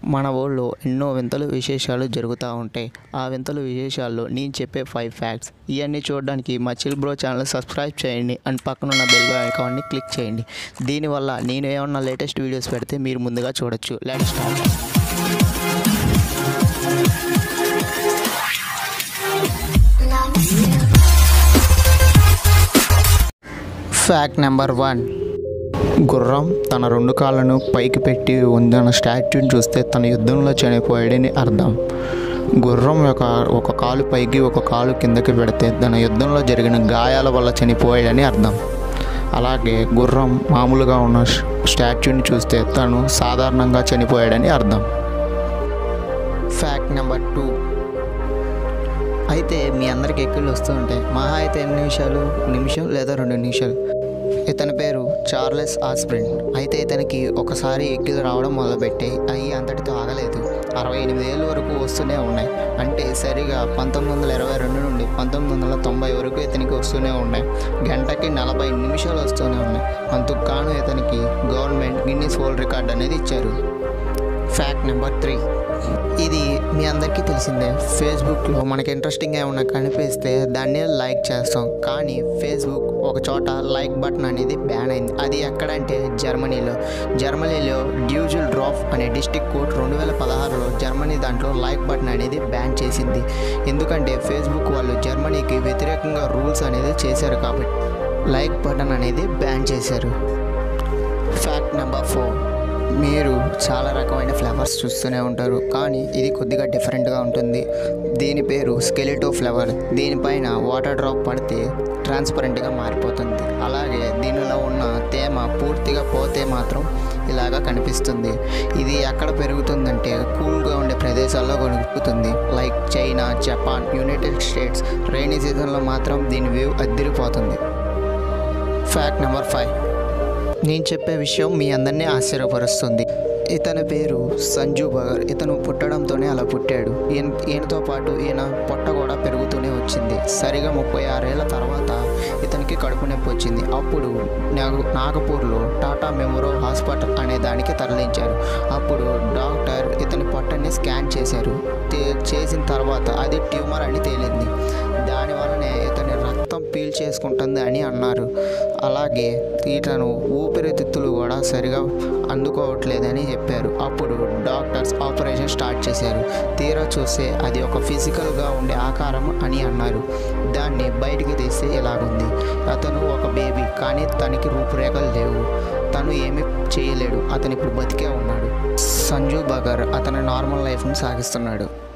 మన ఊళ్ళో ఎన్నో వింతలు విశేషాలు జరుగుతూ ఉంటాయి ఆ వింతలు విశేషాల్లో నేను చెప్పే ఫైవ్ ఫ్యాక్ట్స్ ఇవన్నీ చూడడానికి మా చిల్ బ్రో ఛానల్ సబ్స్క్రైబ్ చేయండి అండ్ పక్కన ఉన్న బెల్ ఐకాన్ని క్లిక్ చేయండి దీనివల్ల నేను ఏమన్నా లేటెస్ట్ వీడియోస్ పెడితే మీరు ముందుగా చూడొచ్చు let start fact number one గుర్రం తన రెండు కాళ్ళను పైకి పెట్టి ఉంచిన స్టాచ్యూని చూస్తే తన యుద్ధంలో చనిపోయాడని అర్థం గుర్రం యొక్క ఒక కాలు పైకి ఒక కాలు కిందకి పెడితే తన యుద్ధంలో జరిగిన గాయాల వల్ల చనిపోయాడని అర్థం అలాగే గుర్రం మామూలుగా ఉన్న స్టాచ్యూని చూస్తే తను సాధారణంగా చనిపోయాడని అర్థం ఫ్యాక్ట్ నెంబర్ టూ అయితే మీ అందరికి ఎక్కిళ్ళు వస్తూ ఉంటాయి మహా అయితే ఎన్ని నిమిషాలు నిమిషం లేదా రెండు నిమిషాలు ఇతని పేరు చార్లెస్ ఆస్ప్రిన్ అయితే ఇతనికి ఒకసారి ఎక్కిలు రావడం మొదలుపెట్టి అవి అంతటితో ఆగలేదు అరవై ఎనిమిది ఏళ్ళ వరకు వస్తూనే ఉన్నాయి అంటే సరిగా పంతొమ్మిది వందల ఇరవై రెండు నుండి పంతొమ్మిది వందల తొంభై వరకు ఇతనికి వస్తూనే ఉన్నాయి గంటకి నలభై నిమిషాలు వస్తూనే ఉన్నాయి అందుకు గాను ఇతనికి గవర్నమెంట్ గిన్నీస్ వరల్డ్ రికార్డ్ అనేది ఇచ్చారు ఫ్యాక్ట్ నెంబర్ త్రీ ఇది మీ అందరికీ తెలిసిందే ఫేస్బుక్లో మనకి ఇంట్రెస్టింగ్గా ఏమన్నా కనిపిస్తే దాన్ని లైక్ చేస్తాం కానీ ఫేస్బుక్ ఒక చోట లైక్ బటన్ అనేది బ్యాన్ అయింది అది ఎక్కడంటే జర్మనీలో జర్మనీలో డ్యూజుల్ డ్రాఫ్ అనే డిస్టిక్ కోర్ట్ రెండు వేల పదహారులో జర్మనీ దాంట్లో లైక్ బటన్ అనేది బ్యాన్ చేసింది ఎందుకంటే ఫేస్బుక్ వాళ్ళు జర్మనీకి వ్యతిరేకంగా రూల్స్ అనేది చేశారు కాబట్టి లైక్ బటన్ అనేది బ్యాన్ చేశారు ఫ్యాక్ట్ నెంబర్ ఫోర్ మీరు చాలా రకమైన ఫ్లవర్స్ చూస్తూనే ఉంటారు కానీ ఇది కొద్దిగా డిఫరెంట్గా ఉంటుంది దీని పేరు స్కెలిటో ఫ్లవర్ దీనిపైన వాటర్ డ్రాప్ పడితే ట్రాన్స్పరెంట్గా మారిపోతుంది అలాగే దీనిలో ఉన్న తేమ పూర్తిగా పోతే మాత్రం ఇలాగా కనిపిస్తుంది ఇది ఎక్కడ పెరుగుతుందంటే కూల్గా ఉండే ప్రదేశాల్లో పెరుగుతుంది like China Japan United States rainy సీజన్లో మాత్రం దీని వ్యూ అద్దిరిపోతుంది ఫ్యాక్ట్ నెంబర్ ఫైవ్ నేను చెప్పే విషయం మీ అందరినీ ఆశ్చర్యపరుస్తుంది ఇతని పేరు సంజు బగర్ ఇతను పుట్టడంతోనే అలా పుట్టాడు ఈయన ఈయనతో పాటు ఈయన పొట్ట కూడా పెరుగుతూనే వచ్చింది సరిగా ముప్పై ఆరేళ్ల తర్వాత ఇతనికి కడుపు నొప్పి వచ్చింది అప్పుడు నాగ నాగపూర్లో టాటా మెమోరియల్ హాస్పిటల్ అనే దానికి తరలించారు అప్పుడు డాక్టర్ ఇతని పొట్టని స్కాన్ చేశారు తే- చేసిన తర్వాత అది ట్యూమర్ అని తేలింది దానివల్లనే ఇతని రక్తం పీల్ చేసుకుంటుంది అని అన్నారు అలాగే ఇతను ఊపిరితిత్తులు కూడా సరిగా అందుకోవట్లేదని చెప్పారు అప్పుడు డాక్టర్స్ ఆపరేషన్ స్టార్ట్ చేశారు తీరా చూస్తే అది ఒక ఫిజికల్గా ఉండే ఆకారం అని అన్నారు దాన్ని బయటికి తీస్తే ఇలాగుంది అతను ఒక బేబీ కానీ తనకి రూపురేఖలు లేవు తను ఏమీ చేయలేడు అతను ఇప్పుడు బతికే ఉన్నాడు సంజు బగర్ అతని నార్మల్ లైఫ్ని సాగిస్తున్నాడు